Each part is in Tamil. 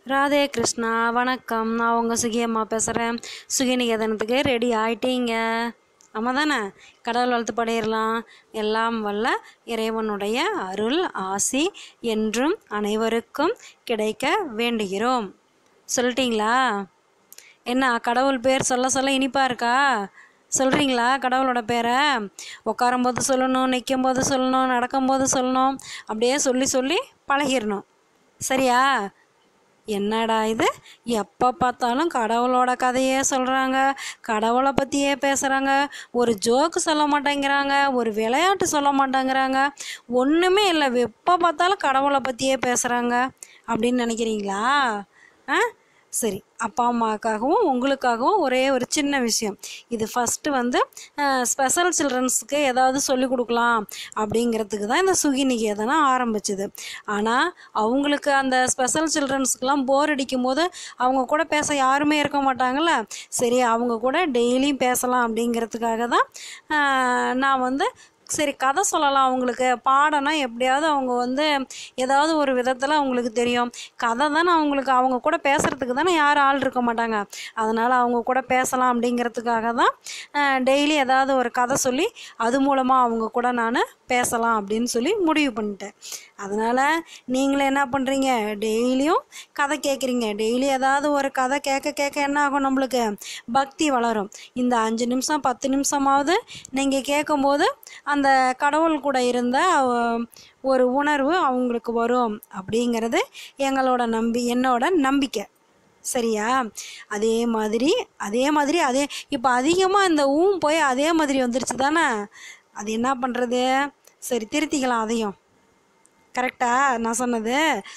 ராதே கிருஷ்ணா வணக்கம் நான் உங்கள் சுகியம்மா பேசுகிறேன் சுகிநிகேதனத்துக்கு ரெடி ஆயிட்டீங்க ஆமாம் தானே கடவுள் வாழ்த்து படையிடலாம் எல்லாம் வல்ல இறைவனுடைய அருள் ஆசி என்றும் அனைவருக்கும் கிடைக்க வேண்டுகிறோம் சொல்லிட்டீங்களா என்ன கடவுள் பேர் சொல்ல சொல்ல இனிப்பாக இருக்கா சொல்கிறீங்களா கடவுளோட பேரை உட்காரும்போது சொல்லணும் நிற்கும்போது சொல்லணும் நடக்கும்போது சொல்லணும் அப்படியே சொல்லி சொல்லி பழகிடணும் சரியா என்னடா இது எப்போ பார்த்தாலும் கடவுளோட கதையே சொல்கிறாங்க கடவுளை பற்றியே பேசுகிறாங்க ஒரு ஜோக்கு சொல்ல மாட்டேங்கிறாங்க ஒரு விளையாட்டு சொல்ல மாட்டேங்கிறாங்க ஒன்றுமே இல்லை எப்போ பார்த்தாலும் கடவுளை பற்றியே பேசுகிறாங்க அப்படின்னு நினைக்கிறீங்களா ஆ சரி அப்பா அம்மாவுக்காகவும் உங்களுக்காகவும் ஒரே ஒரு சின்ன விஷயம் இது ஃபஸ்ட்டு வந்து ஸ்பெஷல் சில்ட்ரன்ஸுக்கு ஏதாவது சொல்லிக் கொடுக்கலாம் அப்படிங்கிறதுக்கு தான் இந்த சுகி நிகேதனம் ஆரம்பிச்சது ஆனால் அவங்களுக்கு அந்த ஸ்பெஷல் சில்ட்ரன்ஸ்க்கெலாம் போர் அடிக்கும் போது அவங்க கூட பேச யாருமே இருக்க மாட்டாங்கல்ல சரி அவங்க கூட டெய்லியும் பேசலாம் அப்படிங்கிறதுக்காக தான் ஆஹ், நான் வந்து சரி கதை சொல்லலாம் அவங்களுக்கு பாடம்னா எப்படியாவது அவங்க வந்து ஏதாவது ஒரு விதத்தில் அவங்களுக்கு தெரியும் கதை தானே அவங்களுக்கு அவங்க கூட பேசுகிறதுக்கு தானே யாரும் ஆள் இருக்க மாட்டாங்க அதனால் அவங்க கூட பேசலாம் அப்படிங்கிறதுக்காக தான் டெய்லி ஏதாவது ஒரு கதை சொல்லி அது மூலமாக அவங்க கூட நான் பேசலாம் அப்படின்னு சொல்லி முடிவு பண்ணிட்டேன் அதனால் நீங்களும் என்ன பண்ணுறீங்க டெய்லியும் கதை கேட்குறீங்க டெய்லி ஏதாவது ஒரு கதை கேட்க கேட்க என்ன ஆகும் நம்மளுக்கு பக்தி வளரும் இந்த அஞ்சு நிமிஷம் பத்து நிமிஷமாவது நீங்கள் கேட்கும்போது அந்த கடவுள் கூட இருந்த அஹ், ஒரு உணர்வு அவங்களுக்கு வரும் அப்படிங்கிறது எங்களோட நம்பி என்னோட நம்பிக்கை சரியா அதே மாதிரி அதே மாதிரி அதே இப்போ அதிகமாக இந்த ஊம் போய் அதே மாதிரி வந்துருச்சு தானே அது என்ன பண்ணுறது சரி திருத்திக்கலாம் அதையும் கரெக்டா நான் சொன்னது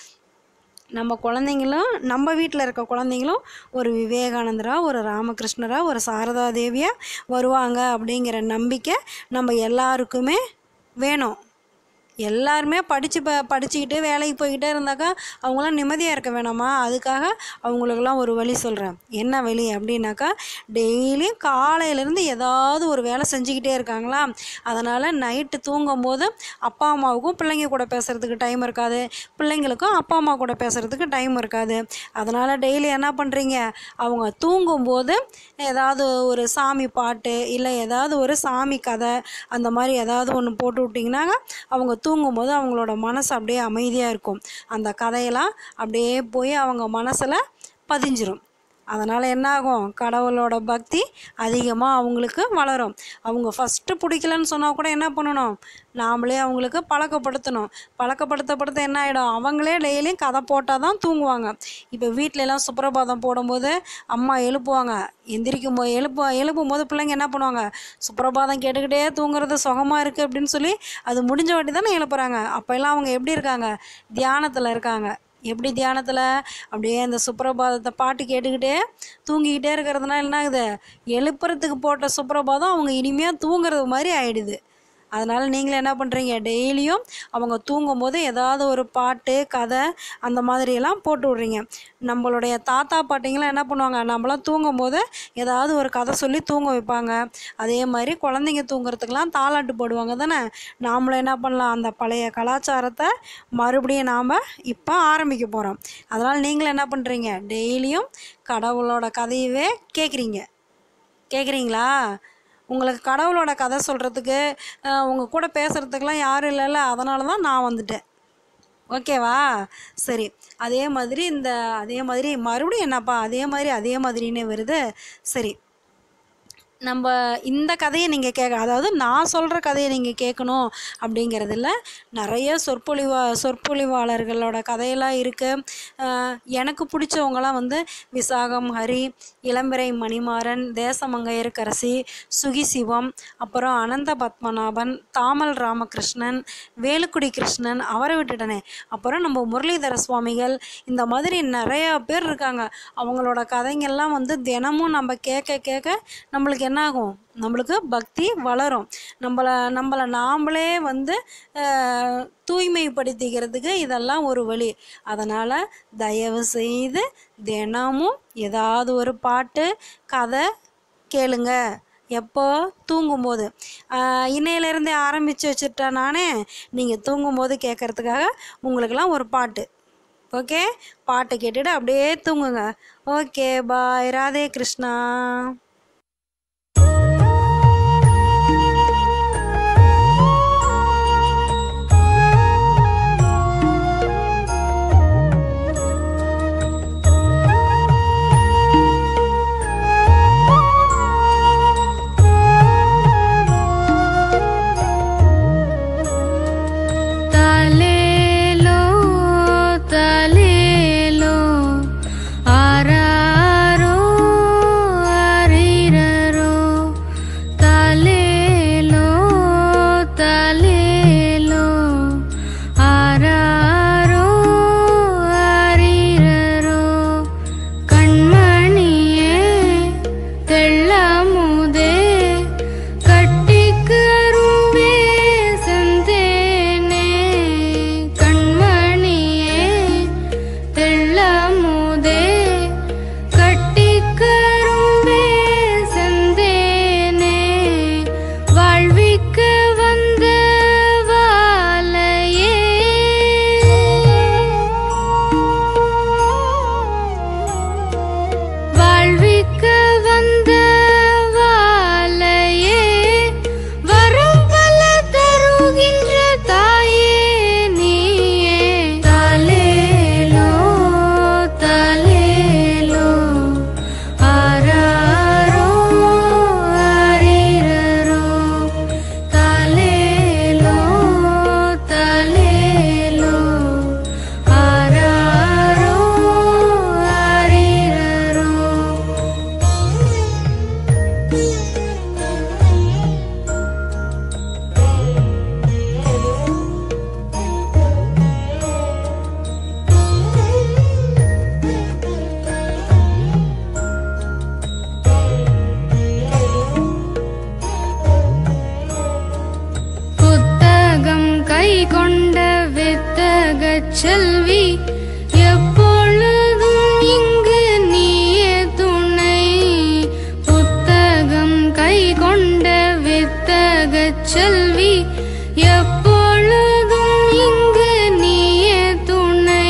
நம்ம குழந்தைங்களும் நம்ம வீட்டில் இருக்க குழந்தைங்களும் ஒரு விவேகானந்தரா ஒரு ராமகிருஷ்ணரா ஒரு சாரதா தேவியா வருவாங்க அப்படிங்கிற நம்பிக்கை நம்ம எல்லாருக்குமே வேணும் எல்லாருமே படித்து ப படிச்சுக்கிட்டு வேலைக்கு போய்கிட்டே இருந்தாக்கா அவங்களாம் நிம்மதியாக இருக்க வேணாமா அதுக்காக அவங்களுக்கெல்லாம் ஒரு வழி சொல்கிறேன் என்ன வழி அப்படின்னாக்கா டெய்லியும் காலையிலேருந்து ஏதாவது ஒரு வேலை செஞ்சுக்கிட்டே இருக்காங்களா அதனால் நைட்டு தூங்கும்போது அப்பா அம்மாவுக்கும் பிள்ளைங்க கூட பேசுகிறதுக்கு டைம் இருக்காது பிள்ளைங்களுக்கும் அப்பா அம்மா கூட பேசுகிறதுக்கு டைம் இருக்காது அதனால் டெய்லி என்ன பண்ணுறீங்க அவங்க தூங்கும்போது ஏதாவது ஒரு சாமி பாட்டு இல்லை ஏதாவது ஒரு சாமி கதை அந்த மாதிரி ஏதாவது ஒன்று போட்டு விட்டிங்கன்னாங்க அவங்க தூங்கும்போது அவங்களோட மனசு அப்படியே அமைதியாக இருக்கும் அந்த கதையெல்லாம் அப்படியே போய் அவங்க மனசில் பதிஞ்சிரும் அதனால் என்ன ஆகும் கடவுளோட பக்தி அதிகமாக அவங்களுக்கு வளரும் அவங்க ஃபஸ்ட்டு பிடிக்கலன்னு சொன்னால் கூட என்ன பண்ணணும் நாமளே அவங்களுக்கு பழக்கப்படுத்தணும் பழக்கப்படுத்தப்படுத்த என்ன ஆகிடும் அவங்களே டெய்லியும் கதை போட்டால் தான் தூங்குவாங்க இப்போ வீட்ல எல்லாம் சுப்ரபாதம் போடும்போது அம்மா எழுப்புவாங்க எந்திரிக்கும் போது எழுப்பு எழுப்பும் போது பிள்ளைங்க என்ன பண்ணுவாங்க சுப்ரபாதம் கேட்டுக்கிட்டே தூங்குறது சுகமாக இருக்குது அப்படின்னு சொல்லி அது முடிஞ்ச வாட்டி தானே எழுப்புறாங்க அப்போ எல்லாம் அவங்க எப்படி இருக்காங்க தியானத்தில் இருக்காங்க எப்படி தியானத்தில் அப்படியே அந்த சுப்ரபாதத்தை பாட்டு கேட்டுக்கிட்டே தூங்கிக்கிட்டே இருக்கிறதுனால என்ன ஆகுது எழுப்புறதுக்கு போட்ட சுப்ரபாதம் அவங்க இனிமையாக தூங்குறது மாதிரி ஆயிடுது அதனால் நீங்களும் என்ன பண்ணுறீங்க டெய்லியும் அவங்க தூங்கும்போது ஏதாவது ஒரு பாட்டு கதை அந்த மாதிரியெல்லாம் போட்டு விட்றீங்க நம்மளுடைய தாத்தா பாட்டிங்களாம் என்ன பண்ணுவாங்க நம்மளாம் தூங்கும்போது ஏதாவது ஒரு கதை சொல்லி தூங்க வைப்பாங்க அதே மாதிரி குழந்தைங்க தூங்குறதுக்கெல்லாம் தாலாட்டு போடுவாங்க தானே நாமளும் என்ன பண்ணலாம் அந்த பழைய கலாச்சாரத்தை மறுபடியும் நாம் இப்போ ஆரம்பிக்க போகிறோம் அதனால் நீங்களும் என்ன பண்ணுறீங்க டெய்லியும் கடவுளோட கதையவே கேட்குறீங்க கேட்குறீங்களா உங்களுக்கு கடவுளோட கதை சொல்கிறதுக்கு உங்கள் கூட பேசுகிறதுக்கெலாம் யாரும் இல்லைல்ல அதனால தான் நான் வந்துட்டேன் ஓகேவா சரி அதே மாதிரி இந்த அதே மாதிரி மறுபடியும் என்னப்பா அதே மாதிரி அதே மாதிரின்னு வருது சரி நம்ம இந்த கதையை நீங்கள் கேட்க அதாவது நான் சொல்கிற கதையை நீங்கள் கேட்கணும் அப்படிங்கிறதுல நிறைய சொற்பொழிவா சொற்பொழிவாளர்களோட கதையெல்லாம் இருக்குது எனக்கு பிடிச்சவங்களாம் வந்து விசாகம் ஹரி இளம்பிறை மணிமாறன் தேசமங்கையர்கரசி சுகி சிவம் அப்புறம் அனந்த பத்மநாபன் தாமல் ராமகிருஷ்ணன் வேலுக்குடி கிருஷ்ணன் அவரை விட்டுட்டனே அப்புறம் நம்ம முரளிதர சுவாமிகள் இந்த மாதிரி நிறைய பேர் இருக்காங்க அவங்களோட கதைங்கெல்லாம் வந்து தினமும் நம்ம கேட்க கேட்க நம்மளுக்கு என்ன ஆகும் நம்மளுக்கு பக்தி வளரும் நம்மளை நம்மளை நாமளே வந்து அஹ், தூய்மைப்படுத்திக்கிறதுக்கு இதெல்லாம் ஒரு வழி அதனால் தயவு செய்து தினமும் ஏதாவது ஒரு பாட்டு கதை கேளுங்க எப்போ தூங்கும்போது ஆஹ் இன்னையிலேருந்தே ஆரம்பித்து வச்சுட்டேன் நானே நீங்கள் தூங்கும்போது கேட்குறதுக்காக உங்களுக்கெல்லாம் ஒரு பாட்டு ஓகே பாட்டு கேட்டுட்டு அப்படியே தூங்குங்க ஓகே பாய் ராதே கிருஷ்ணா தலேலோ தலேலோ ஆராரோ அரிரரோ தலேலோ தலேலோ ஆராரோ அரிரரோ கண்மணியே தெள்ளமுதே கட்டிக்கரும்பே சந்தேனே கண்மணியே தெள்ளமுதே கட்டிக்கரும்பே சந்தேனே வாழ்விக்க வந்த வாழையே வாழ்விக்க வந்த வாழையே வரம் பல தருகின்ற தாயே நீயே தலேலோ தலேலோ ஆராரோ அரிரரோ தலேலோ தலேலோ ஆராரோ அரிரரோ புத்தகம் கை கொண்ட வித்தகச் செல்வி எப்பொழுதும் இங்கு நீயே துணை புத்தகம் கை கொண்ட வித்தகச் செல்வி எப்பொழுதும் இங்கு நீயே துணை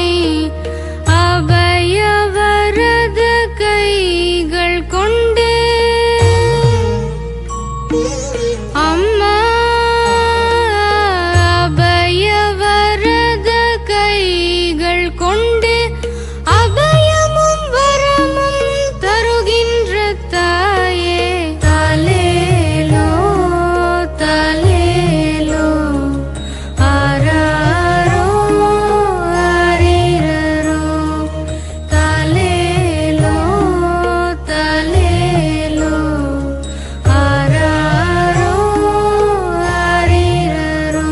அபயவரத கைகள் கொண்டு அம்மா அபயவரத கைகள் கொண்டு அபயமும் வரமும் தருகின்ற தாயே தலேலோ தலேலோ ஆராரோ அரிரரோ தலேலோ தலேலோ ஆராரோ அரிரரோ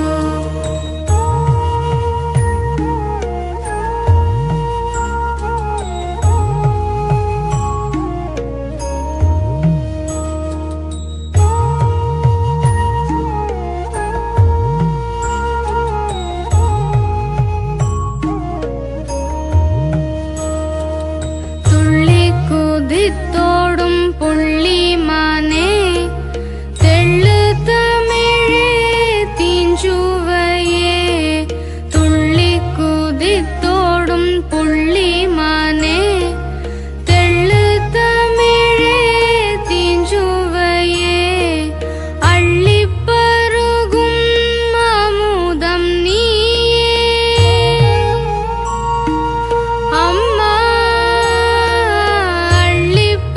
துள்ளி குதித்தோடும் புள்ளிமானே தெள்ளு தமிழே தீஞ்சுவையே துள்ளி குதித்தோடும் புள்ளிமானே தெள்ளு தமிழே தீஞ்சுவையே அள்ளிப் பருகும் அமுதம் நீயே அம்மா அள்ளிப்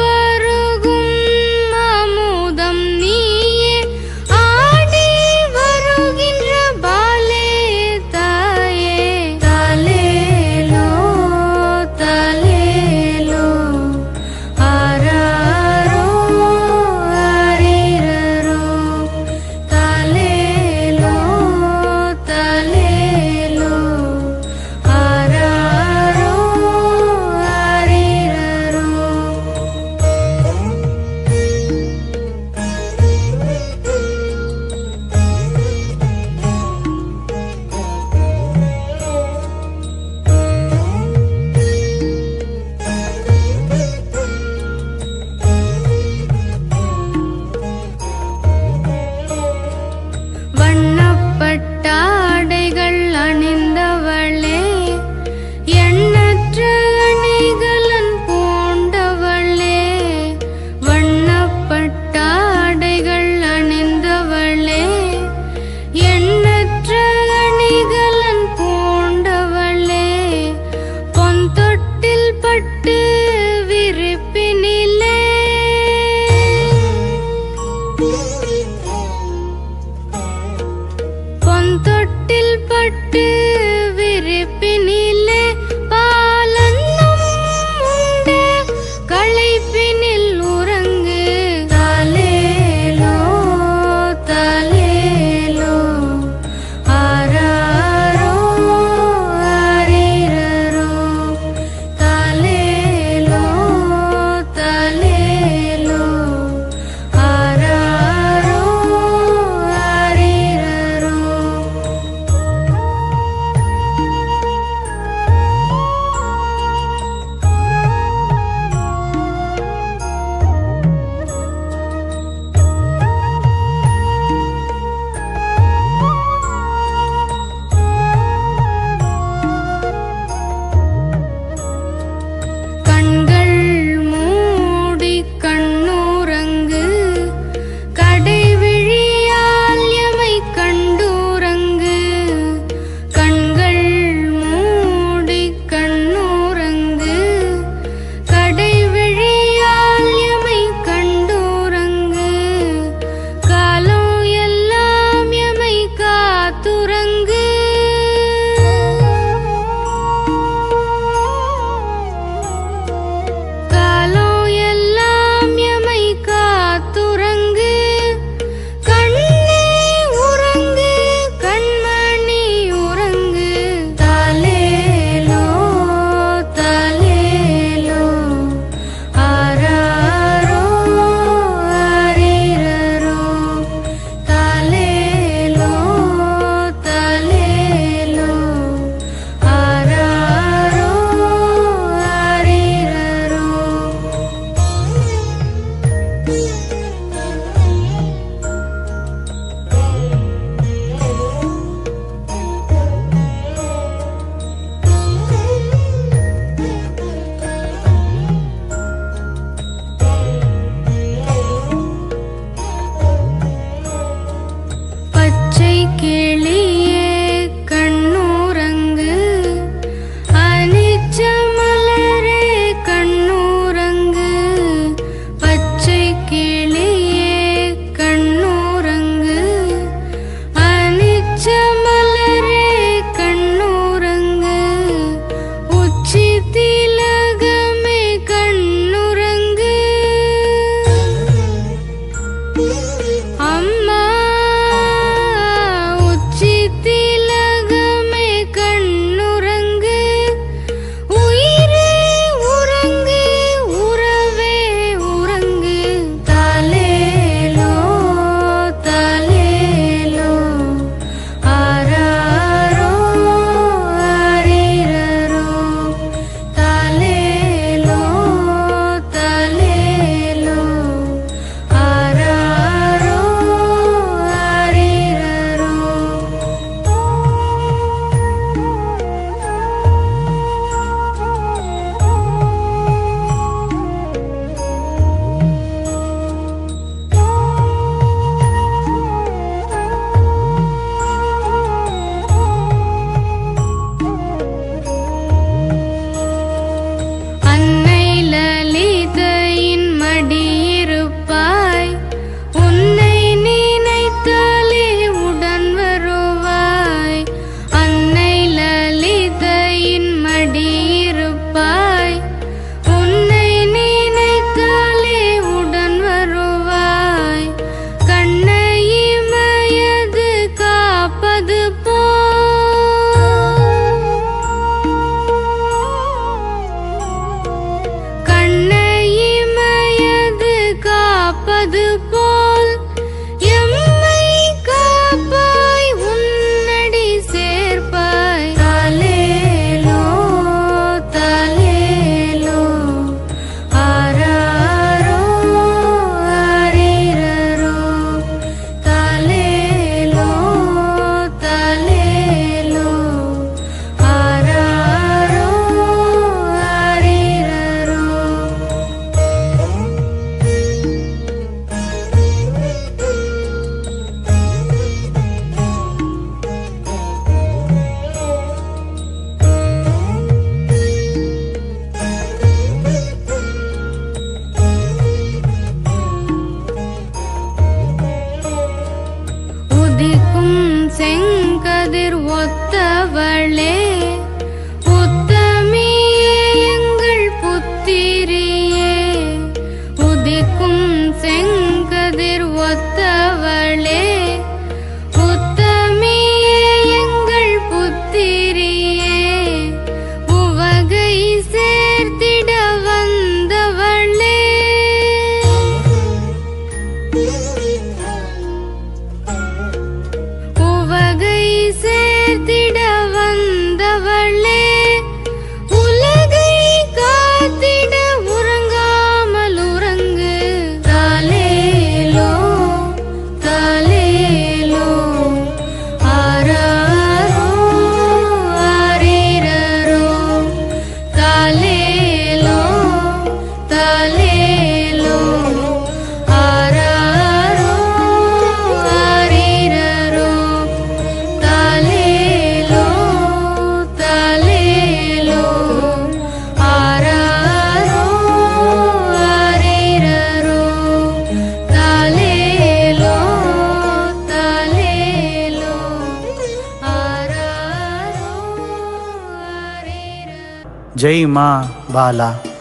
ஜெய் மா பாலா